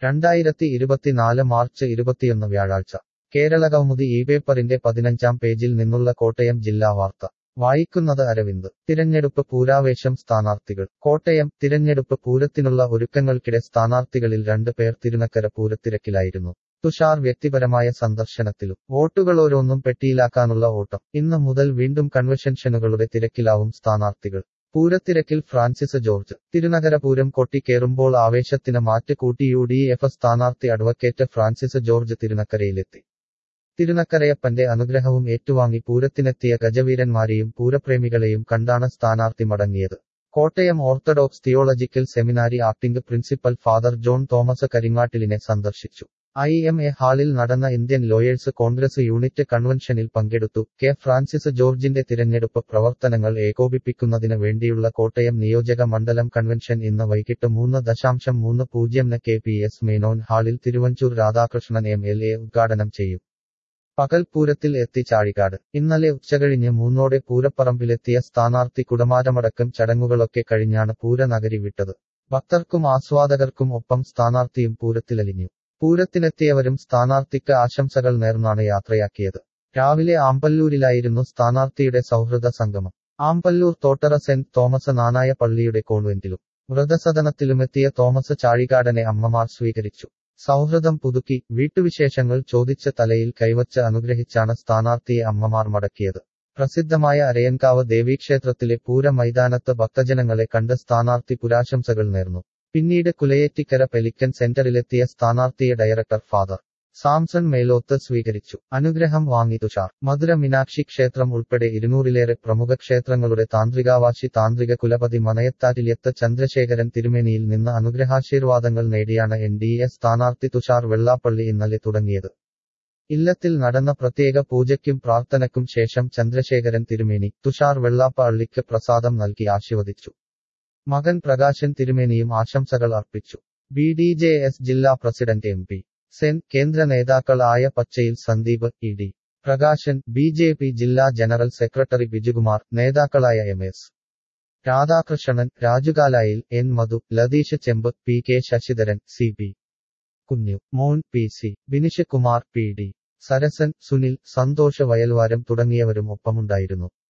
രണ്ടായിരത്തി ഇരുപത്തിനാല് മാർച്ച് ഇരുപത്തിയൊന്ന് വ്യാഴാഴ്ച കേരളകൗമുദി ഈ പേപ്പറിന്റെ പതിനഞ്ചാം പേജിൽ നിന്നുള്ള കോട്ടയം ജില്ലാ വാർത്ത വായിക്കുന്നത് അരവിന്ദ് തിരഞ്ഞെടുപ്പ് പൂരാവേശം സ്ഥാനാർത്ഥികൾ കോട്ടയം തിരഞ്ഞെടുപ്പ് പൂരത്തിനുള്ള ഒരുക്കങ്ങൾക്കിടെ സ്ഥാനാർത്ഥികളിൽ രണ്ട് പേർ തിരുനക്കര പൂരത്തിരക്കിലായിരുന്നു തുഷാർ വ്യക്തിപരമായ സന്ദർശനത്തിലും വോട്ടുകൾ ഓരോന്നും പെട്ടിയിലാക്കാനുള്ള ഓട്ടം ഇന്ന് മുതൽ വീണ്ടും കൺവെൻഷനുകളുടെ തിരക്കിലാവും സ്ഥാനാർത്ഥികൾ പൂരത്തിരക്കിൽ ഫ്രാൻസിസ് ജോർജ് തിരുനഗര പൂരം കൊട്ടിക്കേറുമ്പോൾ ആവേശത്തിന് മാറ്റ് കൂട്ടി യു ഡി എഫ് സ്ഥാനാർത്ഥി അഡ്വക്കേറ്റ് ഫ്രാൻസിസ് ജോർജ് തിരുനക്കരയിലെത്തി തിരുനക്കരയപ്പന്റെ അനുഗ്രഹവും ഏറ്റുവാങ്ങി പൂരത്തിനെത്തിയ ഗജവീരന്മാരെയും പൂരപ്രേമികളെയും കണ്ടാണ് സ്ഥാനാർത്ഥി മടങ്ങിയത് Kottayam orthodox theological seminary acting principal father John Thomas കരിങ്ങാട്ടിലിനെ സന്ദർശിച്ചു ഐ എം എ ഹാളിൽ നടന്ന ഇന്ത്യൻ ലോയേഴ്സ് കോൺഗ്രസ് യൂണിറ്റ് കൺവെൻഷനിൽ പങ്കെടുത്തു കെ ഫ്രാൻസിസ് ജോർജിന്റെ തിരഞ്ഞെടുപ്പ് പ്രവർത്തനങ്ങൾ ഏകോപിപ്പിക്കുന്നതിന് വേണ്ടിയുള്ള കോട്ടയം നിയോജക മണ്ഡലം കൺവെൻഷൻ ഇന്ന് വൈകിട്ട് മൂന്ന് ദശാംശം മൂന്ന് പൂജ്യംന് കെ പി എസ് മേനോൻ ഹാളിൽ Thiruvanchoor Radhakrishnan M L A ഉദ്ഘാടനം ചെയ്യും പകൽ പൂരത്തിൽ എത്തി ചാഴികാട് ഇന്നലെ ഉച്ചകഴിഞ്ഞ് മൂന്നോടെ പൂരപ്പറമ്പിലെത്തിയ സ്ഥാനാർത്ഥി കുടമാരമടക്കം ചടങ്ങുകളൊക്കെ കഴിഞ്ഞാണ് പൂരനഗരി വിട്ടത് ഭക്തർക്കും ആസ്വാദകർക്കും ഒപ്പം സ്ഥാനാർത്ഥിയും പൂരത്തിലലിഞ്ഞു പൂരത്തിനെത്തിയവരും സ്ഥാനാർത്ഥിക്ക് ആശംസകൾ നേർന്നാണ് യാത്രയാക്കിയത് രാവിലെ ആമ്പല്ലൂരിലായിരുന്നു സ്ഥാനാർത്ഥിയുടെ സൗഹൃദ സംഗമം ആമ്പല്ലൂർ തോട്ടറ സെന്റ് തോമസ് നാനായ പള്ളിയുടെ കോൺവെന്റിലും വൃതസദനത്തിലുമെത്തിയ തോമസ് ചാഴികാടനെ അമ്മമാർ സ്വീകരിച്ചു സൗഹൃദം പുതുക്കി വീട്ടുവിശേഷങ്ങൾ ചോദിച്ച് തലയിൽ കൈവച്ച് അനുഗ്രഹിച്ചാണ് സ്ഥാനാർത്ഥിയെ അമ്മമാർ മടക്കിയത് പ്രസിദ്ധമായ അരയൻകാവ് ദേവീക്ഷേത്രത്തിലെ പൂര മൈതാനത്ത് ഭക്തജനങ്ങളെ കണ്ട് സ്ഥാനാർത്ഥി പുരാശംസകൾ നേർന്നു പിന്നീട് കുലയേറ്റിക്കര പെലിക്കൻ സെന്ററിലെത്തിയ സ്ഥാനാർത്ഥിയെ ഡയറക്ടർ ഫാദർ സാംസൺ മേലോത്ത് സ്വീകരിച്ചു അനുഗ്രഹം വാങ്ങി തുഷാർ മധുര മീനാക്ഷി ക്ഷേത്രം ഉൾപ്പെടെ ഇരുന്നൂറിലേറെ പ്രമുഖ ക്ഷേത്രങ്ങളുടെ താന്ത്രികാവാശി താന്ത്രിക കുലപതി മനയത്താറ്റിലെത്ത് ചന്ദ്രശേഖരൻ തിരുമേനിയിൽ നിന്ന് അനുഗ്രഹാശീർവാദങ്ങൾ നേടിയാണ് എൻ ഡി എ സ്ഥാനാർത്ഥി തുഷാർ വെള്ളാപ്പള്ളി ഇന്നലെ തുടങ്ങിയത് ഇല്ലത്തിൽ നടന്ന പ്രത്യേക പൂജയ്ക്കും പ്രാർത്ഥനയ്ക്കും ശേഷം ചന്ദ്രശേഖരൻ തിരുമേനി തുഷാർ വെള്ളാപ്പള്ളിക്ക് പ്രസാദം നൽകി ആശീർവദിച്ചു മകൻ പ്രകാശൻ തിരുമേനിയും ആശംസകൾ അർപ്പിച്ചു ബി ഡി ജെ എസ് ജില്ലാ പ്രസിഡന്റ് എം പി സെൻ കേന്ദ്ര നേതാക്കളായ പച്ചയിൽ Sandeep E D Prakashan B J P ജില്ലാ ജനറൽ സെക്രട്ടറി ബിജുകുമാർ നേതാക്കളായ എം എസ് രാധാകൃഷ്ണൻ രാജുകാലായിൽ N Madhu Latheesh Chempu P K Sasidharan C P Kunjumon P C Binish Kumar P D Sarasan Sunil Santhosh Vayalvaram തുടങ്ങിയവരും ഒപ്പമുണ്ടായിരുന്നു